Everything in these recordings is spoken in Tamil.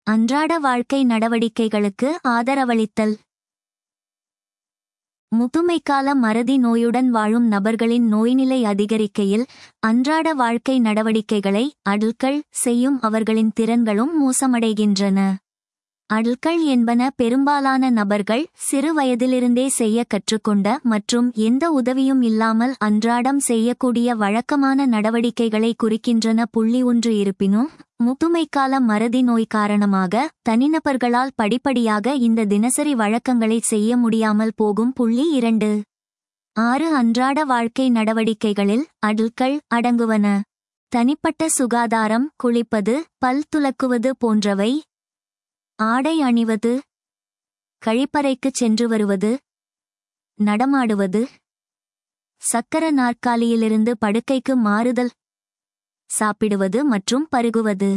அன்றாட வாழ்க்கை நடவடிக்கைகளுக்கு ஆதரவளித்தல் முதுமைக்கால மறதி நோயுடன் வாழும் நபர்களின் நோய்நிலை அதிகரிக்கையில் அன்றாட வாழ்க்கை நடவடிக்கைகளை அடல்கள் செய்யும் அவர்களின் திறன்களும் மோசமடைகின்றன அடல்கள் என்பன பெரும்பாலான நபர்கள் சிறு வயதிலிருந்தே செய்ய கற்றுக்கொண்ட மற்றும் எந்த உதவியும் இல்லாமல் அன்றாடம் செய்யக்கூடிய வழக்கமான நடவடிக்கைகளை குறிக்கின்றன புள்ளி ஒன்று இருப்பினும் முதுமைக்கால மறதி நோய் காரணமாக தனிநபர்களால் படிப்படியாக இந்த தினசரி வழக்கங்களை செய்ய முடியாமல் போகும் புள்ளி இரண்டு ஆறு அன்றாட வாழ்க்கை நடவடிக்கைகளில் அடல்கள் அடங்குவன தனிப்பட்ட சுகாதாரம் குளிப்பது பல் துலக்குவது போன்றவை ஆடை அணிவது கழிப்பறைக்குச் சென்று வருவது நடமாடுவது சக்கர நாற்காலியிலிருந்து படுக்கைக்கு மாறுதல் சாப்பிடுவது மற்றும் பருகுவது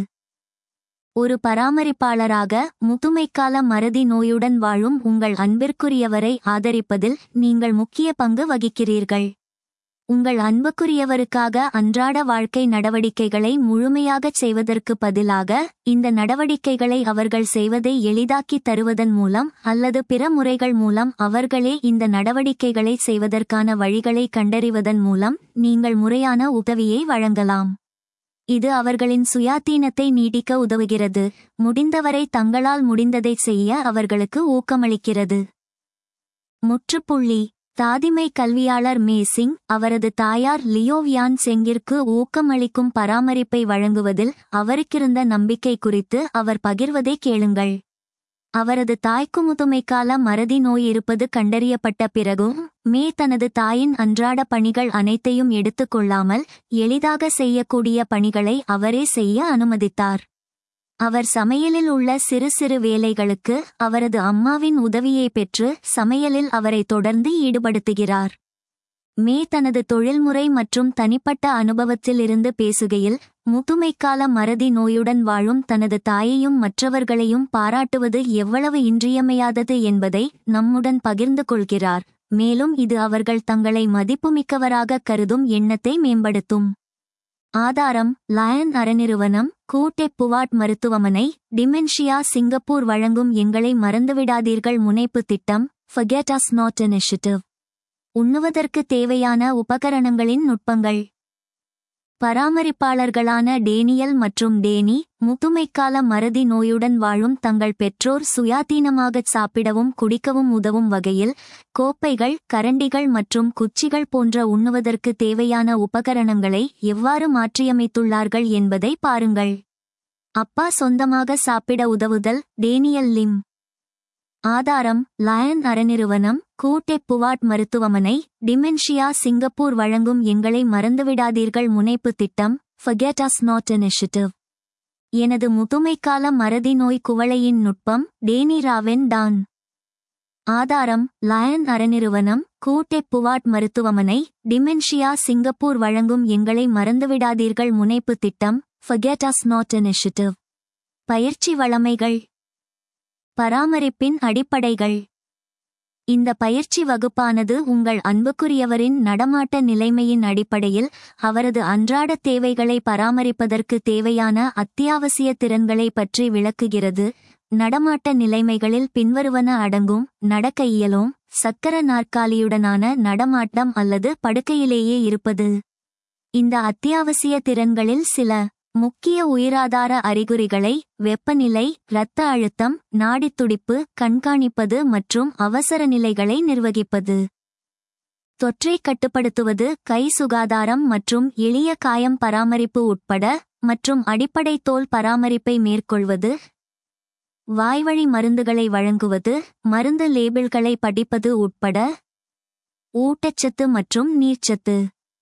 ஒரு பராமரிப்பாளராக முதுமைக்கால மறதி நோயுடன் வாழும் உங்கள் அன்பிற்குரியவரை ஆதரிப்பதில் நீங்கள் முக்கிய பங்கு வகிக்கிறீர்கள் உங்கள் அன்புக்குரியவருக்காக அன்றாட வாழ்க்கை நடவடிக்கைகளை முழுமையாகச் செய்வதற்கு பதிலாக இந்த நடவடிக்கைகளை அவர்கள் செய்வதை எளிதாக்கித் தருவதன் மூலம் அல்லது பிற முறைகள் மூலம் அவர்களே இந்த நடவடிக்கைகளை செய்வதற்கான வழிகளை கண்டறிவதன் மூலம் நீங்கள் முறையான உதவியை வழங்கலாம் இது அவர்களின் சுயாதீனத்தை நீட்டிக்க உதவுகிறது முடிந்தவரை தங்களால் முடிந்ததை செய்ய அவர்களுக்கு ஊக்கமளிக்கிறது முற்றுப்புள்ளி தாதிமை கல்வியாளர் மேசிங் அவரது தாயார் லியோவியான் செங்கிற்கு ஊக்கமளிக்கும் பராமரிப்பை வழங்குவதில் அவருக்கிருந்த நம்பிக்கை குறித்து அவர் பகிர்வதை கேளுங்கள் அவரது தாய்க்கு முதுமைக்கால மறதி நோய் இருப்பது கண்டறியப்பட்ட பிறகும் மே தனது தாயின் அன்றாட பணிகள் அனைத்தையும் எடுத்துக்கொள்ளாமல் எளிதாக செய்யக்கூடிய பணிகளை அவரே செய்ய அனுமதித்தார் அவர் சமையலில் உள்ள சிறு சிறு வேலைகளுக்கு அவரது அம்மாவின் உதவியை பெற்று சமையலில் அவரை தொடர்ந்து ஈடுபடுத்துகிறார் மே தனது தொழில்முறை மற்றும் தனிப்பட்ட அனுபவத்தில் இருந்து பேசுகையில் முதுமைக்கால மறதி நோயுடன் வாழும் தனது தாயையும் மற்றவர்களையும் பாராட்டுவது எவ்வளவு இன்றியமையாதது என்பதை நம்முடன் பகிர்ந்து கொள்கிறார் மேலும் இது அவர்கள் தங்களை மதிப்புமிக்கவராக கருதும் எண்ணத்தை மேம்படுத்தும் ஆதாரம் லயன் அறநிறுவனம் கூட்டே புவாட் மருத்துவமனை டிமென்ஷியா சிங்கப்பூர் வழங்கும் எங்களை மறந்துவிடாதீர்கள் முனைப்பு திட்டம் ஃபர்கெட் அஸ் நாட் இனிஷிட்டிவ் உண்ணுவதற்கு தேவையான உபகரணங்களின் நுட்பங்கள் பராமரிப்பாளர்களான டேனியல் மற்றும் டேனி முதுமைக்கால மறதி நோயுடன் வாழும் தங்கள் பெற்றோர் சுயாதீனமாகச் சாப்பிடவும் குடிக்கவும் உதவும் வகையில் கோப்பைகள் கரண்டிகள் மற்றும் குச்சிகள் போன்ற உண்ணுவதற்கு தேவையான உபகரணங்களை எவ்வாறு மாற்றியமைத்துள்ளார்கள் என்பதை பாருங்கள் அப்பா சொந்தமாக சாப்பிட உதவுதல் டேனியல் லிம் ஆதாரம் லயன் அறநிறுவனம் கூட்டே புவாட் மருத்துவமனை டிமென்ஷியா சிங்கப்பூர் வழங்கும் எங்களை மறந்துவிடாதீர்கள் முனைப்பு திட்டம் ஃபர்கெட் அஸ் நாட் இனிஷிட்டிவ் எனது முதுமைக்கால மறதி நோய் குவளையின் நுட்பம் டேனி ராவென் டான் ஆதாரம் லயன் அறநிறுவனம் கூட்டே புவாட் மருத்துவமனை டிமென்ஷியா சிங்கப்பூர் வழங்கும் எங்களை மறந்துவிடாதீர்கள் முனைப்பு திட்டம் ஃபர்கெட் அஸ் நாட் இனிஷிட்டிவ் பயிற்சி வளமைகள் பராமரிப்பின் அடிப்படைகள் இந்த பயிற்சி வகுப்பானது உங்கள் அன்புக்குரியவரின் நடமாட்ட நிலைமையின் அடிப்படையில் அவரது அன்றாட தேவைகளை பராமரிப்பதற்கு தேவையான அத்தியாவசிய திறன்களை பற்றி விளக்குகிறது நடமாட்ட நிலைமைகளில் பின்வருவன அடங்கும் நடக்க இயலும் சக்கர நாற்காலியுடனான நடமாட்டம் அல்லது படுக்கையிலேயே இருப்பது இந்த அத்தியாவசிய திறன்களில் சில முக்கிய உயிராதார அறிகுறிகளை வெப்பநிலை இரத்த அழுத்தம் நாடித்துடிப்பு கண்காணிப்பது மற்றும் அவசர நிலைகளை நிர்வகிப்பது தொற்றை கட்டுப்படுத்துவது கை சுகாதாரம் மற்றும் எளிய காயம் பராமரிப்பு உட்பட மற்றும் அடிப்படை தோல் பராமரிப்பை மேற்கொள்வது வாய்வழி மருந்துகளை வழங்குவது மருந்து லேபிள்களை படிப்பது உட்பட ஊட்டச்சத்து மற்றும் நீர்ச்சத்து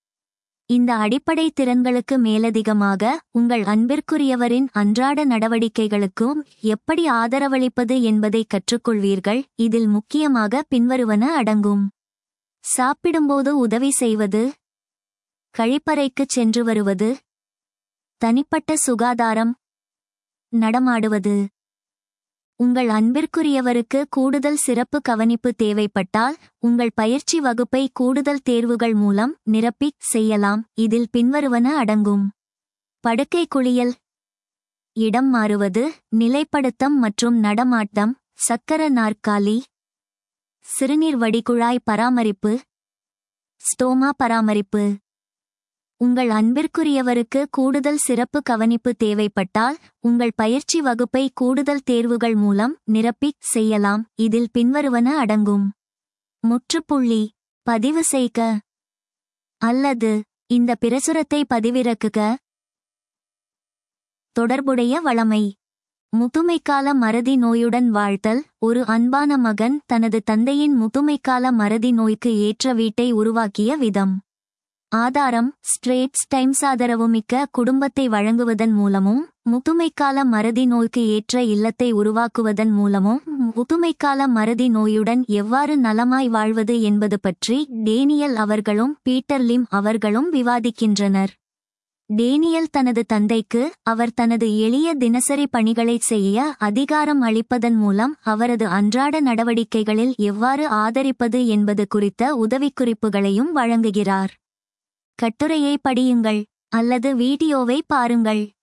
இந்த அடிப்படை திறன்களுக்கு மேலதிகமாக உங்கள் அன்பிற்குரியவரின் அன்றாட நடவடிக்கைகளுக்கும் எப்படி ஆதரவளிப்பது என்பதை கற்றுக்கொள்வீர்கள் இதில் முக்கியமாக பின்வருவன அடங்கும் சாப்பிடும்போது உதவி செய்வது கழிப்பறைக்குச் சென்று வருவது தனிப்பட்ட சுகாதாரம் நடமாடுவது உங்கள் அன்பிற்குரியவருக்கு கூடுதல் சிறப்பு கவனிப்பு தேவைப்பட்டால் உங்கள் பயிற்சி வகுப்பை கூடுதல் தேர்வுகள் மூலம் நிரப்பிச் செய்யலாம் இதில் பின்வருவன அடங்கும் படுக்கை குளியல் இடம் மாறுவது நிலைப்படுத்தம் மற்றும் நடமாட்டம் சக்கர நாற்காலி சிறுநீர் வடிகுழாய் பராமரிப்பு ஸ்டோமா பராமரிப்பு உங்கள் அன்பிற்குரியவருக்கு கூடுதல் சிறப்பு கவனிப்பு தேவைப்பட்டால் உங்கள் பயிற்சி வகுப்பை கூடுதல் தேர்வுகள் மூலம் நிரப்பிச் செய்யலாம் இதில் பின்வருவன அடங்கும் முற்றுப்புள்ளி பதிவு செய்க அல்லது இந்த பிரசுரத்தை பதிவிறக்குக தொடர்புடைய வளமை முதுமைக்கால மறதி நோயுடன் வாழ்த்தல் ஒரு அன்பான மகன் தனது தந்தையின் முதுமைக்கால மறதி நோய்க்கு ஏற்ற வீட்டை உருவாக்கிய விதம் ஆதாரம் ஸ்ட்ரேட்ஸ் டைம்ஸ் ஆதரவுமிக்க குடும்பத்தை வழங்குவதன் மூலமும் முதுமைக்கால மறதி நோய்க்கு ஏற்ற இல்லத்தை உருவாக்குவதன் மூலமும் முதுமைக்கால மறதி நோயுடன் எவ்வாறு நலமாய் வாழ்வது என்பது பற்றி டேனியல் அவர்களும் பீட்டர் லிம் அவர்களும் விவாதிக்கின்றனர் டேனியல் தனது தந்தைக்கு அவர் தனது எளிய தினசரி பணிகளைச் செய்ய அதிகாரம் அளிப்பதன் மூலம் அவரது அன்றாட நடவடிக்கைகளில் எவ்வாறு ஆதரிப்பது என்பது குறித்த உதவிக்குறிப்புகளையும் வழங்குகிறார் கட்டுரையை படியுங்கள் அல்லது வீடியோவை பாருங்கள்